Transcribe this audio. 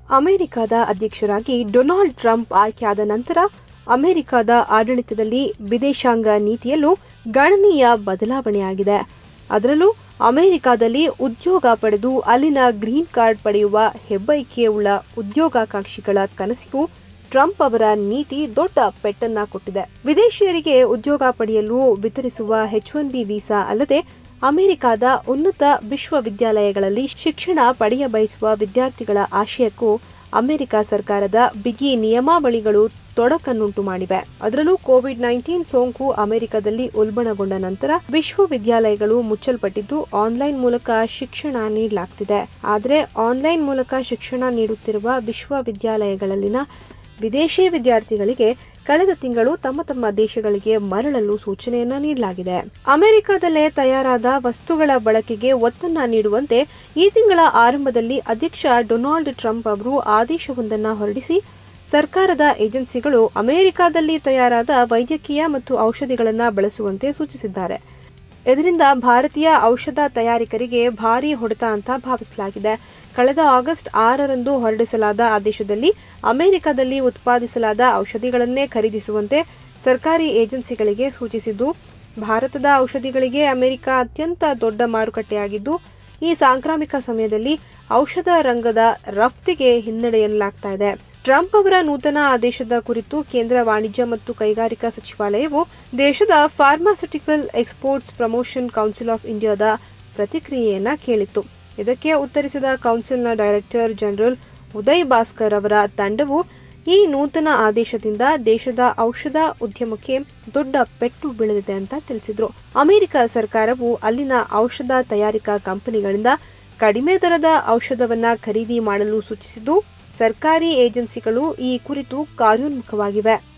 ಅಮೆರಿಕದ ಅಧ್ಯಕ್ಷರಾಗಿ Donald Trump ಆಯ್ಕೆಯಾದ ನಂತರ ಅಮೆರಿಕದ ಆಡಳಿತದಲ್ಲಿ ವಿದೇಶಾಂಗ ನೀತಿಯಲ್ಲೂ ಗಣನೀಯ ಬದಲಾವಣೆಯಾಗಿದೆ ಅದರಲ್ಲೂ ಅಮೆರಿಕದಲ್ಲಿ ಉದ್ಯೋಗ ಪಡೆದು ಅಲ್ಲಿನ ಗ್ರೀನ್ ಕಾರ್ಡ್ ಪಡೆಯುವ ಹೆಬ್ಬೈಕೆಯುಳ್ಳ ಉದ್ಯೋಗಾಕಾಂಕ್ಷಿಗಳ ಕನಸಿಗೂ ಟ್ರಂಪ್ ಅವರ ನೀತಿ ದೊಡ್ಡ ಪೆಟ್ಟನ್ನ ಕೊಟ್ಟಿದೆ ವಿದೇಶಿಯರಿಗೆ ಉದ್ಯೋಗ ಪಡೆಯಲು ವಿತರಿಸುವ ಎಚ್ ಒನ್ ಬಿ ವೀಸಾ ಅಲ್ಲದೆ ಅಮೆರಿಕದ ಉನ್ನತ ವಿಶ್ವವಿದ್ಯಾಲಯಗಳಲ್ಲಿ ಶಿಕ್ಷಣ ಪಡೆಯ ಬಯಸುವ ವಿದ್ಯಾರ್ಥಿಗಳ ಆಶಯಕ್ಕೂ ಅಮೆರಿಕ ಸರ್ಕಾರದ ಬಿಗಿ ನಿಯಮಾವಳಿಗಳು ತೊಡಕನ್ನುಂಟು ಮಾಡಿವೆ ಅದರಲ್ಲೂ ಕೋವಿಡ್ ನೈನ್ಟೀನ್ ಸೋಂಕು ಅಮೆರಿಕದಲ್ಲಿ ಉಲ್ಬಣಗೊಂಡ ನಂತರ ವಿಶ್ವವಿದ್ಯಾಲಯಗಳು ಮುಚ್ಚಲ್ಪಟ್ಟಿದ್ದು ಆನ್ಲೈನ್ ಮೂಲಕ ಶಿಕ್ಷಣ ನೀಡಲಾಗ್ತಿದೆ ಆದರೆ ಆನ್ಲೈನ್ ಮೂಲಕ ಶಿಕ್ಷಣ ನೀಡುತ್ತಿರುವ ವಿಶ್ವವಿದ್ಯಾಲಯಗಳಲ್ಲಿನ ವಿದೇಶಿ ವಿದ್ಯಾರ್ಥಿಗಳಿಗೆ ಕಳೆದ ತಿಂಗಳು ತಮ್ಮ ತಮ್ಮ ದೇಶಗಳಿಗೆ ಮರಳಲು ಸೂಚನೆಯನ್ನ ನೀಡಲಾಗಿದೆ ಅಮೆರಿಕದಲ್ಲೇ ತಯಾರಾದ ವಸ್ತುಗಳ ಬಳಕೆಗೆ ಒತ್ತನ್ನ ನೀಡುವಂತೆ ಈ ತಿಂಗಳ ಆರಂಭದಲ್ಲಿ ಅಧ್ಯಕ್ಷ ಡೊನಾಲ್ಡ್ ಟ್ರಂಪ್ ಅವರು ಆದೇಶವೊಂದನ್ನು ಹೊರಡಿಸಿ ಸರ್ಕಾರದ ಏಜೆನ್ಸಿಗಳು ಅಮೆರಿಕದಲ್ಲಿ ತಯಾರಾದ ವೈದ್ಯಕೀಯ ಮತ್ತು ಔಷಧಿಗಳನ್ನು ಬಳಸುವಂತೆ ಸೂಚಿಸಿದ್ದಾರೆ ಇದರಿಂದ ಭಾರತೀಯ ಔಷಧ ತಯಾರಕರಿಗೆ ಭಾರಿ ಹೊಡೆತ ಅಂತ ಭಾವಿಸಲಾಗಿದೆ ಕಳೆದ ಆಗಸ್ಟ್ ಆರರಂದು ಹೊರಡಿಸಲಾದ ಆದೇಶದಲ್ಲಿ ಅಮೆರಿಕದಲ್ಲಿ ಉತ್ಪಾದಿಸಲಾದ ಔಷಧಿಗಳನ್ನೇ ಖರೀದಿಸುವಂತೆ ಸರ್ಕಾರಿ ಏಜೆನ್ಸಿಗಳಿಗೆ ಸೂಚಿಸಿದ್ದು ಭಾರತದ ಔಷಧಿಗಳಿಗೆ ಅಮೆರಿಕ ಅತ್ಯಂತ ದೊಡ್ಡ ಮಾರುಕಟ್ಟೆಯಾಗಿದ್ದು ಈ ಸಾಂಕ್ರಾಮಿಕ ಸಮಯದಲ್ಲಿ ಔಷಧ ರಂಗದ ರಫ್ತಿಗೆ ಹಿನ್ನಡೆಯಲಾಗ್ತಾ ಇದೆ ಟ್ರಂಪ್ ಅವರ ನೂತನ ಆದೇಶದ ಕುರಿತು ಕೇಂದ್ರ ವಾಣಿಜ್ಯ ಮತ್ತು ಕೈಗಾರಿಕಾ ಸಚಿವಾಲಯವು ದೇಶದ pharmaceutical exports promotion council of ಇಂಡಿಯಾದ ಪ್ರತಿಕ್ರಿಯೆಯನ್ನ ಕೇಳಿತ್ತು ಇದಕ್ಕೆ ಉತ್ತರಿಸಿದ ಕೌನ್ಸಿಲ್ನ ಡೈರೆಕ್ಟರ್ ಜನರಲ್ ಉದಯ್ ಭಾಸ್ಕರ್ ಅವರ ತಂಡವು ಈ ನೂತನ ಆದೇಶದಿಂದ ದೇಶದ ಔಷಧ ಉದ್ಯಮಕ್ಕೆ ದೊಡ್ಡ ಪೆಟ್ಟು ಬೀಳಲಿದೆ ಅಂತ ತಿಳಿಸಿದ್ರು ಅಮೆರಿಕ ಸರ್ಕಾರವು ಅಲ್ಲಿನ ಔಷಧ ತಯಾರಿಕಾ ಕಂಪನಿಗಳಿಂದ ಕಡಿಮೆ ದರದ ಔಷಧವನ್ನ ಖರೀದಿ ಮಾಡಲು ಸೂಚಿಸಿದ್ದು ಸರ್ಕಾರಿ ಏಜೆನ್ಸಿಗಳು ಈ ಕುರಿತು ಕಾರ್ಯೋನ್ಮುಖವಾಗಿವೆ